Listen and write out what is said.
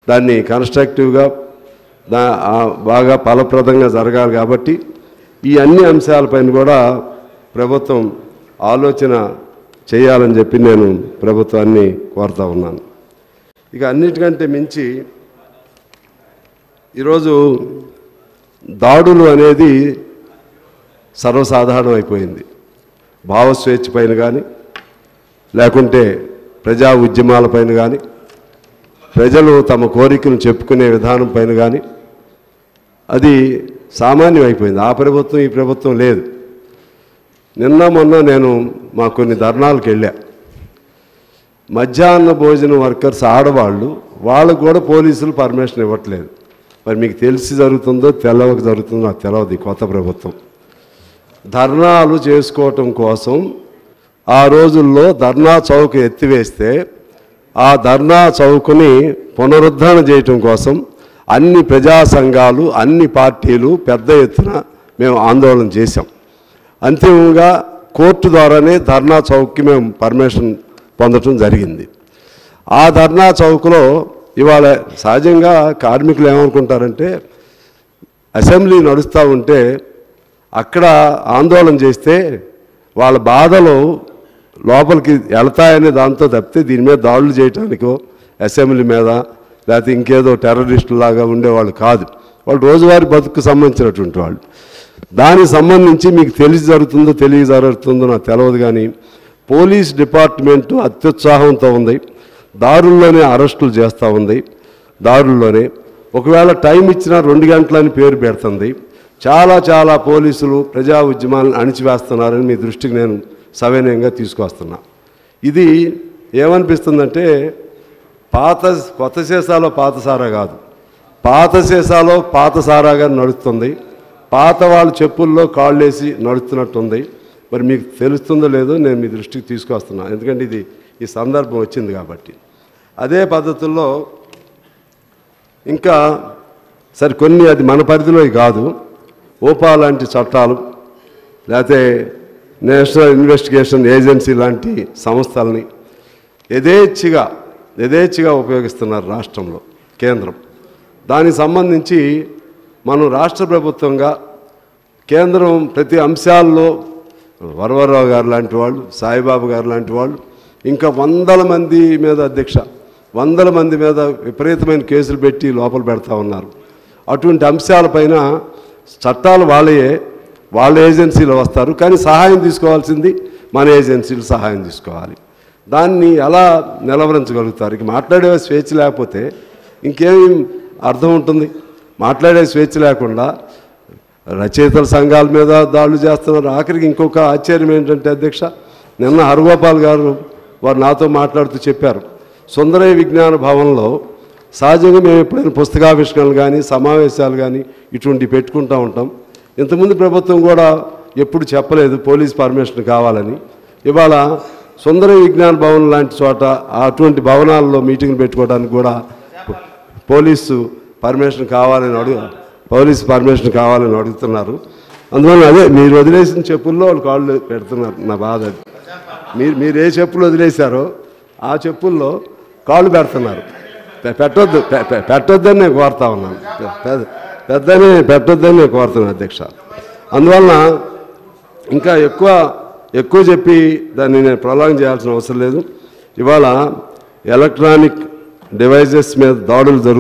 దాన్ని కన్స్ట్రక్టివ్గా దా ఆ బాగా ఫలప్రదంగా జరగాలి కాబట్టి ఈ అన్ని అంశాలపైన కూడా ప్రభుత్వం ఆలోచన చేయాలని చెప్పి నేను ప్రభుత్వాన్ని కోరుతా ఉన్నాను ఇక అన్నిటికంటే మించి ఈరోజు దాడులు అనేది సర్వసాధారణం అయిపోయింది భావస్వేచ్ఛ పైన కానీ లేకుంటే ప్రజా ఉద్యమాలపైన కానీ ప్రజలు తమ కోరికను చెప్పుకునే విధానం పైన కానీ అది సామాన్యం అయిపోయింది ఆ ప్రభుత్వం ఈ ప్రభుత్వం లేదు నిన్న మొన్న నేను మా కొన్ని ధర్నాలకు వెళ్ళా మధ్యాహ్న భోజన వర్కర్స్ ఆడవాళ్ళు వాళ్ళకు కూడా పోలీసులు పర్మిషన్ ఇవ్వట్లేదు మరి మీకు తెలిసి జరుగుతుందో తెలవక జరుగుతుందో నాకు తెలియదు ఈ కొత్త ప్రభుత్వం ధర్నాలు చేసుకోవటం కోసం ఆ రోజుల్లో ధర్నా చౌక్ ఎత్తివేస్తే ఆ ధర్నా చౌక్ని పునరుద్ధరణ చేయటం కోసం అన్ని ప్రజా సంఘాలు అన్ని పార్టీలు పెద్ద ఎత్తున మేము ఆందోళన చేశాం అంతిమంగా కోర్టు ద్వారానే ధర్నా చౌక్కి మేము పర్మిషన్ పొందటం జరిగింది ఆ ధర్నా చౌక్లో ఇవాళ సహజంగా కార్మికులు ఏమనుకుంటారంటే అసెంబ్లీ నడుస్తూ ఉంటే అక్కడ ఆందోళన చేస్తే వాళ్ళ బాధలు లోపలికి వెళ్తాయనే దాంతో తప్పితే దీని మీద దాడులు చేయటానికో అసెంబ్లీ మీద లేకపోతే ఇంకేదో టెర్రరిస్టులాగా ఉండేవాళ్ళు కాదు వాళ్ళు రోజువారీ బతుకు సంబంధించినటువంటి వాళ్ళు దానికి సంబంధించి మీకు తెలిసి జరుగుతుందో తెలియ జరుగుతుందో నాకు తెలియదు కానీ పోలీస్ డిపార్ట్మెంటు అత్యుత్సాహంతో ఉంది దారుల్లోనే అరెస్టులు చేస్తూ ఉంది దారుల్లోనే ఒకవేళ టైం ఇచ్చినా రెండు గంటలని పేరు పెడుతుంది చాలా చాలా పోలీసులు ప్రజా ఉద్యమాలను అణిచివేస్తున్నారని మీ దృష్టికి నేను సవినయంగా తీసుకొస్తున్నా ఇది ఏమనిపిస్తుందంటే పాత కొత్త సీసాలో పాత సారా కాదు పాత సీసాలో పాత సారాగా నడుస్తుంది పాత వాళ్ళ చెప్పుల్లో కాళ్ళేసి నడుస్తున్నట్టుంది మరి మీకు తెలుస్తుందో లేదో నేను మీ దృష్టికి తీసుకొస్తున్నా ఎందుకంటే ఇది ఈ సందర్భం వచ్చింది కాబట్టి అదే పద్ధతుల్లో ఇంకా సరే కొన్ని అది మన పరిధిలో కాదు ఓపా లాంటి చట్టాలు లేకపోతే నేషనల్ ఇన్వెస్టిగేషన్ ఏజెన్సీ లాంటి సంస్థల్ని యథేచ్ఛగా యథేచ్ఛగా ఉపయోగిస్తున్నారు రాష్ట్రంలో కేంద్రం దానికి సంబంధించి మనం రాష్ట్ర ప్రభుత్వంగా కేంద్రం ప్రతి అంశాల్లో వరవరరావు గారు లాంటి వాళ్ళు సాయిబాబు గారు లాంటి వాళ్ళు ఇంకా వందల మంది మీద అధ్యక్ష వందల మంది మీద విపరీతమైన కేసులు పెట్టి లోపల పెడతా ఉన్నారు అటువంటి అంశాలపైన చట్టాలు వాళ్ళయే వాళ్ళ ఏజెన్సీలో వస్తారు కానీ సహాయం తీసుకోవాల్సింది మన ఏజెన్సీలు సహాయం తీసుకోవాలి దాన్ని ఎలా నిలవరించగలుగుతారు ఇక మాట్లాడే స్వేచ్ఛ లేకపోతే ఇంకేం అర్థం ఉంటుంది మాట్లాడే స్వేచ్ఛ లేకుండా రచయితల సంఘాల మీద దాడులు చేస్తున్నారు ఆఖరికి ఇంకొక ఆశ్చర్యం ఏంటంటే అధ్యక్ష నిన్న హరగోపాల్ గారు వారు నాతో మాట్లాడుతూ చెప్పారు సుందరయ్య విజ్ఞాన భవన్లో సహజంగా మేము ఎప్పుడైనా పుస్తకావిష్కరణలు కానీ సమావేశాలు కానీ ఇటువంటివి పెట్టుకుంటూ ఉంటాం ఇంతకుముందు ప్రభుత్వం కూడా ఎప్పుడు చెప్పలేదు పోలీస్ పర్మిషన్ కావాలని ఇవాళ సుందర విజ్ఞాన భవన్ లాంటి చోట అటువంటి భవనాల్లో మీటింగ్లు పెట్టుకోవడానికి కూడా పోలీసు పర్మిషన్ కావాలని అడుగు పోలీసు పర్మిషన్ కావాలని అడుగుతున్నారు అందువల్ల అదే మీరు వదిలేసిన చెప్పుల్లో వాళ్ళు కాళ్ళు పెడుతున్నారు నా బాధ అది మీరు మీరు ఏ చెప్పులు వదిలేశారో ఆ చెప్పుల్లో కాళ్ళు పెడుతున్నారు పె- పెట్టొద్దు పె- పె- పెట్టొద్దని నేను కోరుతా ఉన్నాను పె- పెద్ద పెద్దని పెట్టొద్దని నేను కోరుతున్నాను అధ్యక్ష అందువలన ఇంకా ఎక్కువ ఎక్కువ చెప్పి దాన్ని నేను ప్రొలాంగ్ చేయాల్సిన అవసరం లేదు ఇవాళ ఎలక్ట్రానిక్ డివైజెస్ మీద దాడులు జరుగు